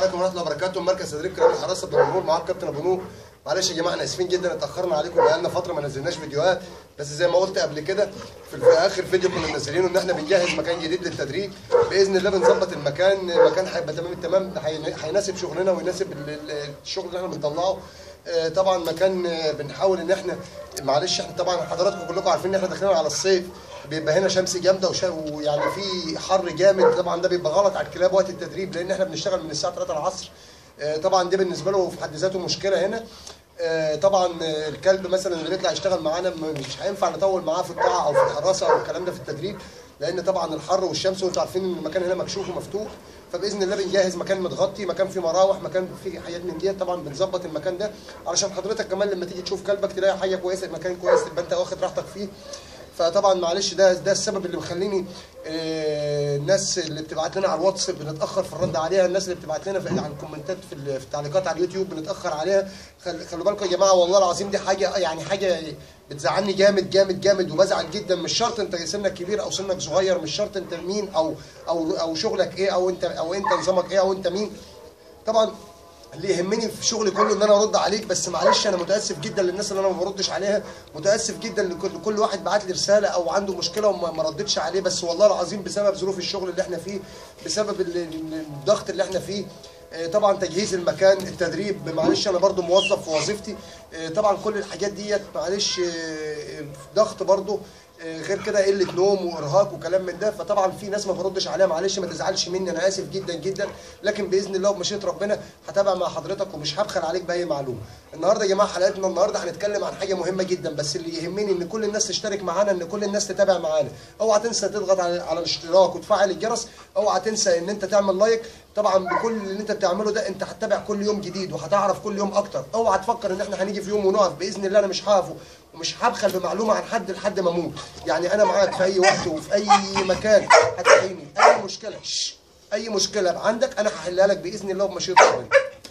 عليكم ورحمه الله وبركاته مركز تدريب كريم الحراسه بنور معاك كابتن ابو نور معلش يا جماعه احنا اسفين جدا اتاخرنا عليكم بقالنا فتره ما نزلناش فيديوهات بس زي ما قلت قبل كده في في اخر فيديو كنا منزلينه ان احنا بنجهز مكان جديد للتدريب باذن الله بنظبط المكان المكان هيبقى تمام التمام هين- هيناسب شغلنا ويناسب ال- ال- الشغل اللي احنا بنطلعه آه، طبعا مكان آه، بنحاول ان احنا معلش احنا طبعا حضراتكم كلكم عارفين ان احنا داخلين على الصيف بيبقى هنا شمس جامده وش- ويعني في حر جامد طبعا ده بيبقى غلط على الكلاب وقت التدريب لان احنا بنشتغل من الساعه 3 العصر آه، طبعا دي بالنسبه له في حد ذاته مشكله هنا آه، طبعا آه، الكلب مثلا اللي بيطلع يشتغل معانا م- مش هينفع نطول معاه في القاعه او في الحراسه او الكلام ده في التدريب لان طبعا الحر والشمس وانتوا عارفين ان المكان هنا مكشوف ومفتوح فباذن الله بنجهز مكان متغطي مكان فيه مراوح مكان فيه حاجات من ديت طبعا بنظبط المكان ده علشان حضرتك كمان لما تيجي تشوف كلبك تلاقي حاجه كويسه مكان كويس تبقى انت واخد راحتك فيه فطبعا معلش ده ده السبب اللي مخليني آه، الناس اللي بتبعت لنا على الواتس بنتاخر في الرد عليها الناس اللي بتبعت لنا في على الكومنتات في, ال- في التعليقات على اليوتيوب بنتاخر عليها خل- خلوا بالكم يا جماعه والله العظيم دي حاجه يعني حاجه بتزعلني جامد جامد جامد وبزعل جدا مش شرط انت سنك كبير او سنك صغير مش شرط انت مين او او او شغلك ايه او انت او انت نظامك ايه او انت مين طبعا اللي يهمني في شغلي كله ان انا ارد عليك بس معلش انا متاسف جدا للناس اللي انا ما بردش عليها متاسف جدا لكل كل واحد بعت لي رساله او عنده مشكله وما ما ردتش عليه بس والله العظيم بسبب ظروف الشغل اللي احنا فيه بسبب ال- ال- الضغط اللي احنا فيه آه، طبعا تجهيز المكان التدريب معلش انا برضو موظف في وظيفتي آه، طبعا كل الحاجات ديت معلش آه، ضغط برضو آه، غير كده قله نوم وارهاق وكلام من ده فطبعا في ناس ما بردش عليها معلش ما تزعلش مني انا اسف جدا جدا لكن باذن الله وبمشيئه ربنا هتابع مع حضرتك ومش هبخل عليك باي معلومه النهارده يا جماعه حلقتنا النهارده هنتكلم عن حاجه مهمه جدا بس اللي يهمني ان كل الناس تشترك معانا ان كل الناس تتابع معانا اوعى تنسى تضغط على على الاشتراك وتفعل الجرس اوعى تنسى ان انت تعمل لايك طبعا بكل اللي انت بتعمله ده انت هتتابع كل يوم جديد وهتعرف كل يوم اكتر اوعى تفكر ان احنا هنيجي في يوم ونقف باذن الله انا مش هقف ومش هبخل بمعلومه عن حد لحد ما اموت يعني انا معاك في اي وقت وفي اي مكان هتلاقيني اي مشكله شش، اي مشكله عندك انا هحلها لك باذن الله وبمشيئه ربنا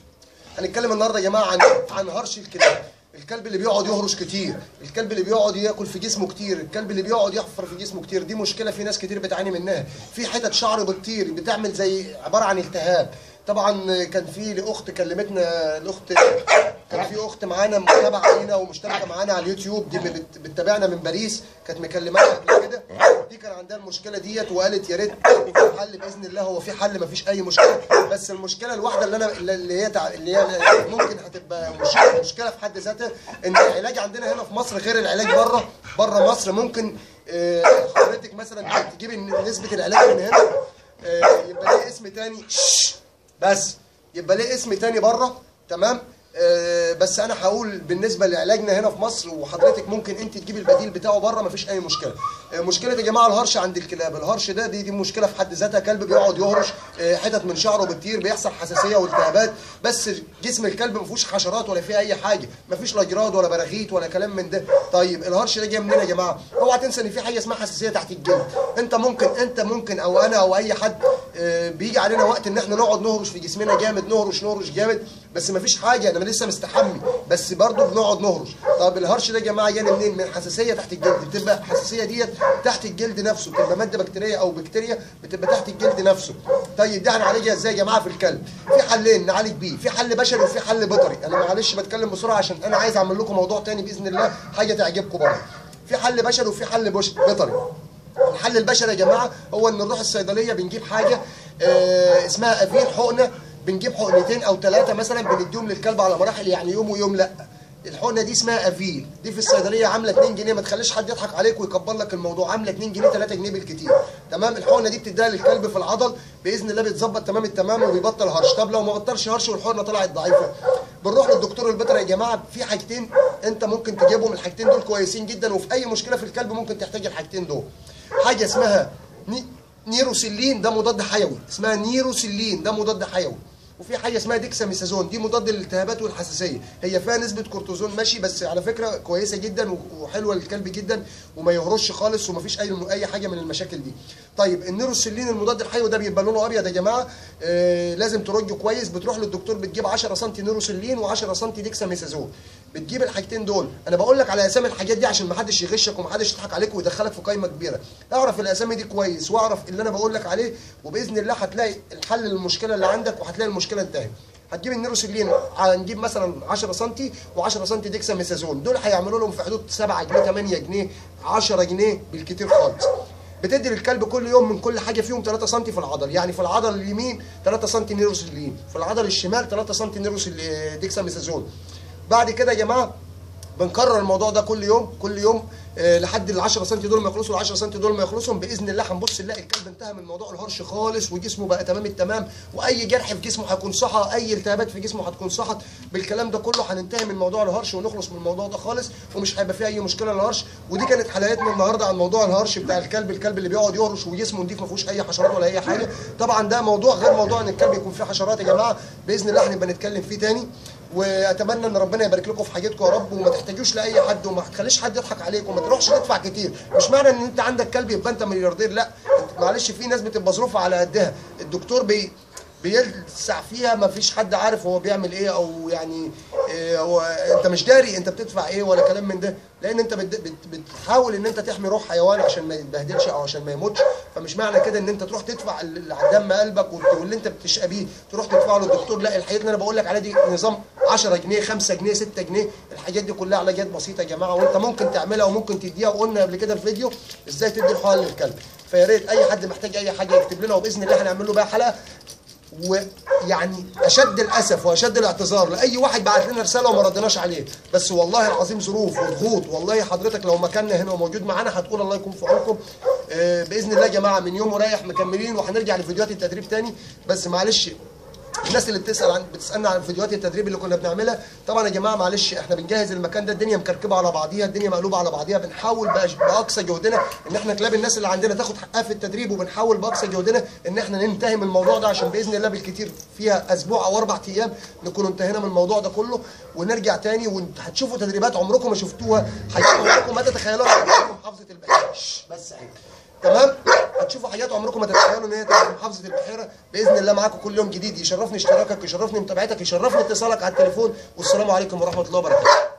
هنتكلم النهارده يا جماعه عن عن هرش الكلاب الكلب اللي بيقعد يهرش كتير الكلب اللي بيقعد ياكل في جسمه كتير الكلب اللي بيقعد يحفر في جسمه كتير دي مشكله في ناس كتير بتعاني منها في حتت شعر بتطير بتعمل زي عباره عن التهاب طبعا كان في لاخت كلمتنا الاخت كان في اخت معانا متابعه لينا ومشتركه معانا على اليوتيوب دي بت- بتتابعنا من باريس كانت مكلمانا قبل كده دي كان عندها المشكله ديت وقالت يا ريت يكون في حل باذن الله هو في حل مفيش اي مشكله بس المشكله الواحده اللي انا اللي هي تع- اللي هي ممكن هتبقى مشكله مشكله في حد ذاتها ان العلاج عندنا هنا في مصر غير العلاج بره بره مصر ممكن آه، حضرتك مثلا تجيبي نسبه العلاج من هنا آه، يبقى ليه اسم تاني شش، بس يبقى ليه اسم تاني بره تمام آه، بس انا هقول بالنسبه لعلاجنا هنا في مصر وحضرتك ممكن انت تجيب البديل بتاعه بره مفيش اي مشكله آه، مشكله يا جماعه الهرش عند الكلاب الهرش ده دي, دي مشكله في حد ذاتها كلب بيقعد يهرش آه، حتت من شعره بتطير بيحصل حساسيه والتهابات بس جسم الكلب ما فيهوش حشرات ولا فيه اي حاجه مفيش لا جراد ولا براغيث ولا كلام من ده طيب الهرش ده جاي منين يا جماعه اوعى تنسى ان في حاجه اسمها حساسيه تحت الجلد انت ممكن انت ممكن او انا او اي حد آه، بيجي علينا وقت ان احنا نقعد نهرش في جسمنا جامد نهرش نهرش جامد بس مفيش حاجه انا لسه مستحمي بس برضه بنقعد نهرش طب الهرش ده يا جماعه جاي منين من حساسيه تحت الجلد بتبقى الحساسيه ديت تحت الجلد نفسه بتبقى ماده بكتيريه او بكتيريا بتبقى تحت الجلد نفسه طيب ده هنعالجها ازاي يا جماعه في الكلب في حلين نعالج بيه في حل بشري وفي حل بيطري انا معلش بتكلم بسرعه عشان انا عايز اعمل لكم موضوع تاني باذن الله حاجه تعجبكم برضه في حل بشري وفي حل بش- بيطري الحل البشري يا جماعه هو ان نروح الصيدليه بنجيب حاجه آه، اسمها افين حقنه بنجيب حقنتين او ثلاثه مثلا بنديهم للكلب على مراحل يعني يوم ويوم لا الحقنه دي اسمها افيل دي في الصيدليه عامله 2 جنيه ما تخليش حد يضحك عليك ويكبر لك الموضوع عامله 2 جنيه 3 جنيه بالكتير تمام الحقنه دي بتديها للكلب في العضل باذن الله بيتظبط تمام التمام وبيبطل هرش طب لو ما بطلش هرش والحقنه طلعت ضعيفه بنروح للدكتور البيطري يا جماعه في حاجتين انت ممكن تجيبهم الحاجتين دول كويسين جدا وفي اي مشكله في الكلب ممكن تحتاج الحاجتين دول حاجه اسمها ني- نيروسيلين ده مضاد حيوي اسمها نيروسيلين ده مضاد حيوي وفي حاجه اسمها ديكساميثازون دي مضاد للالتهابات والحساسيه هي فيها نسبه كورتيزون ماشي بس على فكره كويسه جدا وحلوه للكلب جدا وما يهرش خالص ومفيش اي اي حاجه من المشاكل دي طيب النيروسيلين المضاد الحيوي ده بيبقى لونه ابيض يا جماعه آه لازم ترجه كويس بتروح للدكتور بتجيب 10 سم نيروسيلين و10 سم ديكساميثازون بتجيب الحاجتين دول انا بقول لك على اسامي الحاجات دي عشان ما حدش يغشك وما حدش يضحك عليك ويدخلك في قائمه كبيره اعرف الاسامي دي كويس واعرف اللي انا بقول لك عليه وباذن الله هتلاقي الحل للمشكله اللي عندك وهتلاقي المشكله المشكله انتهت هتجيب النيروسيلين هنجيب مثلا 10 سم و10 سم ديكساميثازون دول هيعملوا لهم في حدود 7 جنيه 8 جنيه 10 جنيه بالكتير خالص بتدي للكلب كل يوم من كل حاجه فيهم 3 سم في العضل يعني في العضل اليمين 3 سم نيروسيلين في العضل الشمال 3 سم نيروسيل ديكساميثازون بعد كده يا جماعه بنكرر الموضوع ده كل يوم كل يوم آه، لحد ال 10 سم دول ما يخلصوا ال 10 سم دول ما يخلصوا باذن الله هنبص نلاقي الكلب انتهى من موضوع الهرش خالص وجسمه بقى تمام التمام واي جرح في جسمه هيكون صحى اي التهابات في جسمه هتكون صحت بالكلام ده كله هننتهي من موضوع الهرش ونخلص من الموضوع ده خالص ومش هيبقى فيه اي مشكله للهرش ودي كانت حلقتنا النهارده عن موضوع الهرش بتاع الكلب الكلب اللي بيقعد يهرش وجسمه نضيف ما فيهوش اي حشرات ولا اي حاجه طبعا ده موضوع غير موضوع ان الكلب يكون فيه حشرات يا جماعه باذن الله هنبقى نتكلم فيه تاني واتمنى ان ربنا يبارك لكم في حاجتكم يا رب وما تحتاجوش لاي حد وما تخليش حد يضحك عليك وما تروحش تدفع كتير مش معنى ان انت عندك كلب يبقى انت ملياردير لا انت معلش في ناس بتبقى ظروفها على قدها الدكتور بي بيلسع فيها ما فيش حد عارف هو بيعمل ايه او يعني إيه هو انت مش داري انت بتدفع ايه ولا كلام من ده لان انت بت بت بتحاول ان انت تحمي روح حيوان عشان ما يتبهدلش او عشان ما يموتش فمش معنى كده ان انت تروح تدفع اللي على دم قلبك وت- واللي انت بتشقى بيه تروح تدفعه للدكتور لا الحاجات اللي انا بقول لك عليها دي نظام 10 جنيه 5 جنيه 6 جنيه الحاجات دي كلها علاجات بسيطه يا جماعه وانت ممكن تعملها وممكن تديها وقلنا قبل كده في فيديو ازاي تدي الحقن للكلب فيا ريت اي حد محتاج اي حاجه يكتب لنا وباذن الله هنعمل له بقى حلقه ويعني اشد الاسف واشد الاعتذار لاي واحد بعت لنا رساله وما ردناش عليه بس والله العظيم ظروف وضغوط والله حضرتك لو مكاننا هنا وموجود معانا هتقول الله يكون في عونكم آه، باذن الله يا جماعه من يوم ورايح مكملين وهنرجع لفيديوهات التدريب تاني بس معلش الناس اللي بتسال عن بتسالنا عن فيديوهات التدريب اللي كنا بنعملها طبعا يا جماعه معلش احنا بنجهز المكان ده الدنيا مكركبه على بعضيها الدنيا مقلوبه على بعضيها بنحاول بأش- باقصى جهدنا ان احنا كلاب الناس اللي عندنا تاخد حقها في التدريب وبنحاول باقصى جهدنا ان احنا ننتهي من الموضوع ده عشان باذن الله بالكتير فيها اسبوع او اربع ايام نكون انتهينا من الموضوع ده كله ونرجع تاني وهتشوفوا تدريبات عمركم ما شفتوها عمركم ما تتخيلوها في محافظه البحيره بس عيب تمام هتشوفوا حاجات عمركم ما تتخيلوا ان هي تبقى في محافظه البحيره باذن الله معاكم كل يوم جديد يشرفني اشتراكك يشرفني متابعتك يشرفني اتصالك على التليفون والسلام عليكم ورحمه الله وبركاته